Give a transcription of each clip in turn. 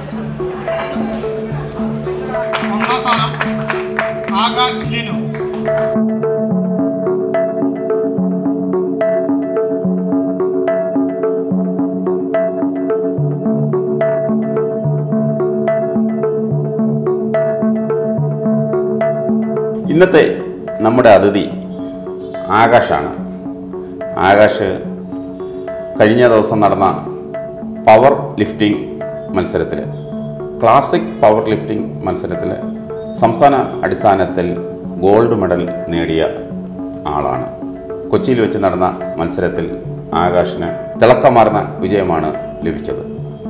ഒന്നാം സ്ഥാനം ആകാശ് ലിനു ഇന്നത്തെ നമ്മുടെ അതിഥി ആകാശാണ് ആകാശ് കഴിഞ്ഞ ദിവസം നടന്ന പവർ ലിഫ്റ്റിംഗ് മത്സരത്തിൽ ക്ലാസിക് പവർ ലിഫ്റ്റിംഗ് മത്സരത്തിൽ സംസ്ഥാന അടിസ്ഥാനത്തിൽ ഗോൾഡ് മെഡൽ നേടിയ ആളാണ് കൊച്ചിയിൽ വെച്ച് നടന്ന മത്സരത്തിൽ ആകാശിന് തിളക്കമാർന്ന വിജയമാണ് ലഭിച്ചത്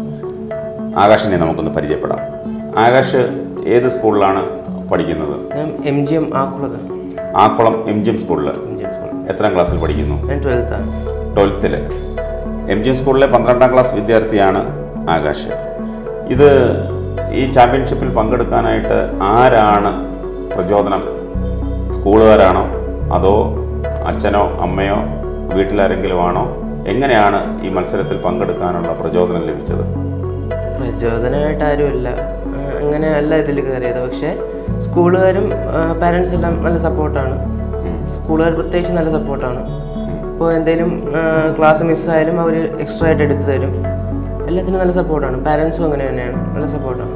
ആകാശിനെ നമുക്കൊന്ന് പരിചയപ്പെടാം ആകാശ് ഏത് സ്കൂളിലാണ് പഠിക്കുന്നത് ഞാൻ എം ജി എം ആക്കുളത്ത് ആക്കുളം എം ജി എം സ്കൂളിൽ എം ജി എം സ്കൂൾ എത്രാം ക്ലാസ്സിൽ പഠിക്കുന്നു ഞാൻ ട്വൽത്താണ് ട്വൽത്തിൽ എം ജി എം സ്കൂളിലെ പന്ത്രണ്ടാം ക്ലാസ് വിദ്യാർത്ഥിയാണ് ആകാശ് ഇത് ഈ ചാമ്പ്യൻഷിപ്പിൽ പങ്കെടുക്കാനായിട്ട് ആരാണ് പ്രചോദനം സ്കൂളുകാരാണോ അതോ അച്ഛനോ അമ്മയോ വീട്ടിലാരെങ്കിലും ആണോ എങ്ങനെയാണ് ഈ മത്സരത്തിൽ പങ്കെടുക്കാനുള്ള പ്രചോദനം ലഭിച്ചത് പ്രചോദനമായിട്ട് ആരുമില്ല ആ, അങ്ങനെ അല്ല ഇതിൽ കയറിയത് പക്ഷേ സ്കൂളുകാരും പാരൻസ് എല്ലാം നല്ല സപ്പോർട്ടാണ് സ്കൂളുകാർ പ്രത്യേകിച്ച് നല്ല സപ്പോർട്ടാണ് ഇപ്പോൾ എന്തെങ്കിലും ക്ലാസ് മിസ്സായാലും അവർ എക്സ്ട്രാ ആയിട്ട് എടുത്തു തരും എല്ലാത്തിനും നല്ല സപ്പോർട്ടാണ് പാരൻസും അങ്ങനെ തന്നെയാണ് നല്ല സപ്പോർട്ടാണ്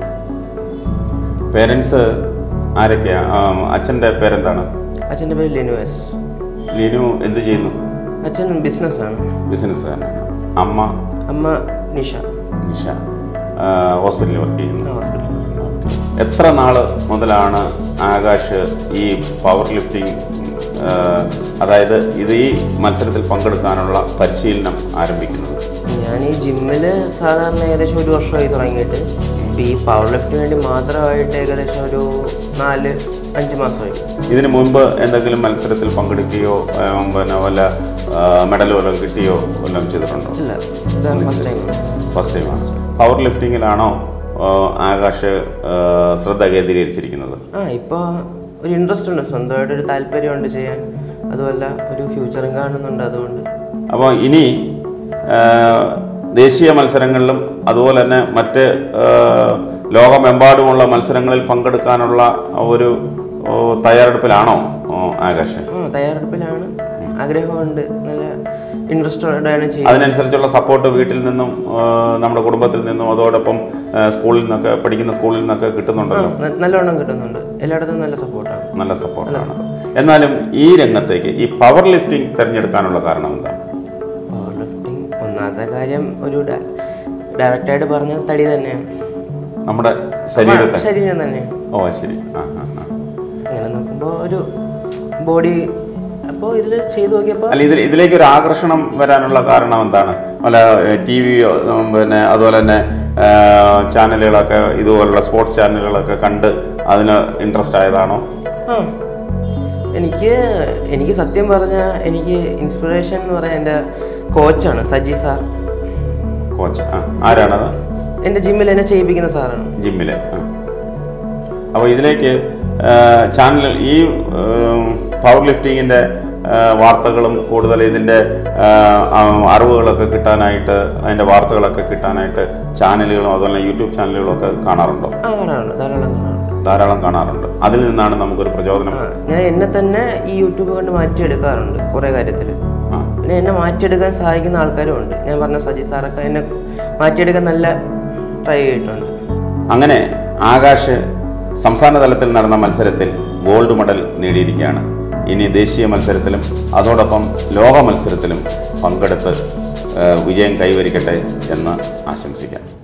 പേരൻസ് ആരൊക്കെയാണ് അച്ഛൻ്റെ പേരെന്താണ് അച്ഛൻ്റെ പേര് ലിനുവസ് ലീനു എന്ത് ചെയ്യുന്നു അച്ഛൻ ബിസിനസ്സാണ് ബിസിനസ്സുകാരനാണ് അമ്മ അമ്മ നിഷ നിഷ ആ, ഹോസ്പിറ്റലിൽ വർക്ക് ചെയ്യുന്നു ഹോസ്പിറ്റൽ എത്ര നാള് മുതലാണ് ആകാശ് ഈ പവർ ലിഫ്റ്റിംഗ് ആ, അതായത് ഇത് ഈ മത്സരത്തിൽ പങ്കെടുക്കാനുള്ള പരിശീലനം ആരംഭിക്കുന്നത് ഞാൻ ഈ ജിമ്മിൽ സാധാരണ ഏകദേശം ഒരു വർഷമായി തുടങ്ങിയിട്ട് ഇപ്പം ഈ പവർ ലിഫ്റ്റിന് വേണ്ടി മാത്രമായിട്ട് ഏകദേശം ഒരു നാല് അഞ്ച് മാസമായി ഇതിനു മുൻപ് എന്തെങ്കിലും മത്സരത്തിൽ പങ്കെടുക്കുകയോ ആ, പിന്നെ വല്ല മെഡൽ വല്ലതും കിട്ടിയോ വല്ലതും ചെയ്തിട്ടുണ്ടോ ഇല്ല ഇതാണ് ഫസ്റ്റ് ടൈം ഫസ്റ്റ് ടൈമാണ് പവർ ലിഫ്റ്റിങ്ങിലാണോ ആ, ആകാശ് ആ, ശ്രദ്ധ കേന്ദ്രീകരിച്ചിരിക്കുന്നത് ആ ഇപ്പോൾ ഒരു ഇൻട്രസ്റ്റ് ഉണ്ട് സ്വന്തമായിട്ട് ഒരു താല്പര്യമുണ്ട് ചെയ്യാൻ അതുമല്ല ഒരു ഫ്യൂച്ചറും കാണുന്നുണ്ട് അതുകൊണ്ട് അപ്പോൾ ഇനി ആ, ദേശീയ മത്സരങ്ങളിലും അതുപോലെ തന്നെ മറ്റ് ആ, ലോകമെമ്പാടുമുള്ള മത്സരങ്ങളിൽ പങ്കെടുക്കാനുള്ള ഒരു ഓ, തയ്യാറെടുപ്പിലാണോ ഓ, ആകാശ് ആ തയ്യാറെടുപ്പിലാണ് ആഗ്രഹമുണ്ട് നല്ല ഇൻട്രസ്റ്റോടെയാണ് ചെയ്യുന്നത് അതിനനുസരിച്ചുള്ള സപ്പോർട്ട് വീട്ടിൽ നിന്നും ആ, നമ്മുടെ കുടുംബത്തിൽ നിന്നും അതോടൊപ്പം ആ, സ്കൂളിൽ നിന്നൊക്കെ പഠിക്കുന്ന സ്കൂളിൽ നിന്നൊക്കെ ആ, കിട്ടുന്നുണ്ടല്ലോ ന- നല്ലോണം കിട്ടുന്നുണ്ട് എല്ലായിടത്തും നല്ല സപ്പോർട്ടാണ് നല്ല സപ്പോർട്ടാണ് എന്നാലും ഈ രംഗത്തേക്ക് ഈ പവർ ലിഫ്റ്റിംഗ് തിരഞ്ഞെടുക്കാനുള്ള കാരണം എന്താ പവർ ലിഫ്റ്റിംഗ് ഒന്നാമത്തെ കാര്യം ഒരു ഡയറക്റ്റായിട്ട് പറഞ്ഞ തടി തന്നെയാണ് നമ്മുടെ ശരീരത്തെ ശരീരം തന്നെയാണ് ഓ ശരി ആ ആ ആ അങ്ങനെ നോക്കുമ്പോൾ ഒരു ബോഡി അപ്പോൾ ഇതിൽ ചെയ്തു നോക്കിയപ്പോൾ അല്ല ഇതിൽ ഇതിലേക്ക് ഒരു ആകർഷണം വരാനുള്ള കാരണം എന്താണ് അല്ല ടി വിയോ പിന്നെ അതുപോലെ തന്നെ ആ, ചാനലുകളൊക്കെ ഇതുപോലുള്ള സ്പോർട്സ് ചാനലുകളൊക്കെ കണ്ട് അതിന് ഇൻട്രസ്റ്റ് ആയതാണോ ആ എനിക്ക് എനിക്ക് സത്യം പറഞ്ഞാൽ എനിക്ക് ഇൻസ്പിറേഷൻ എന്ന് പറയാൻ എൻ്റെ കോച്ചാണ് സജി സാർ കോച്ച് ആ ആരാണത് എൻ്റെ ജിമ്മിൽ എന്നെ ചെയ്യിപ്പിക്കുന്ന സാറാണ് ജിമ്മിൽ അപ്പോൾ ഇതിലേക്ക് ചാനൽ ഈ പവർ ലിഫ്റ്റിങ്ങിൻ്റെ വാർത്തകളും കൂടുതൽ ഇതിൻ്റെ ആ, ആ, അറിവുകളൊക്കെ കിട്ടാനായിട്ട് അതിൻ്റെ വാർത്തകളൊക്കെ കിട്ടാനായിട്ട് ചാനലുകളും അതുപോലെ തന്നെ യൂട്യൂബ് ചാനലുകളും ഒക്കെ കാണാറുണ്ടോ ആ കാണാറുണ്ട് ധാരാളം കാണാറുണ്ട് ധാരാളം കാണാറുണ്ട് അതിൽ നിന്നാണ് നമുക്കൊരു പ്രചോദനം ആ ഞാൻ എന്നെ തന്നെ ഈ യൂട്യൂബ് കൊണ്ട് മാറ്റിയെടുക്കാറുണ്ട് കുറേ കാര്യത്തിൽ ആ പിന്നെ എന്നെ മാറ്റിയെടുക്കാൻ സഹായിക്കുന്ന ആൾക്കാരും ഉണ്ട് ഞാൻ പറഞ്ഞ സജി സാറൊക്കെ എന്നെ മാറ്റിയെടുക്കാൻ നല്ല ട്രൈ ചെയ്തിട്ടുണ്ട് അങ്ങനെ ആകാശ് സംസ്ഥാന തലത്തിൽ നടന്ന മത്സരത്തിൽ ഗോൾഡ് മെഡൽ നേടിയിരിക്കുകയാണ് ഇനി ദേശീയ മത്സരത്തിലും അതോടൊപ്പം ലോക മത്സരത്തിലും പങ്കെടുത്ത് ഏഹ്, വിജയം കൈവരിക്കട്ടെ എന്ന് ആശംസിക്കാം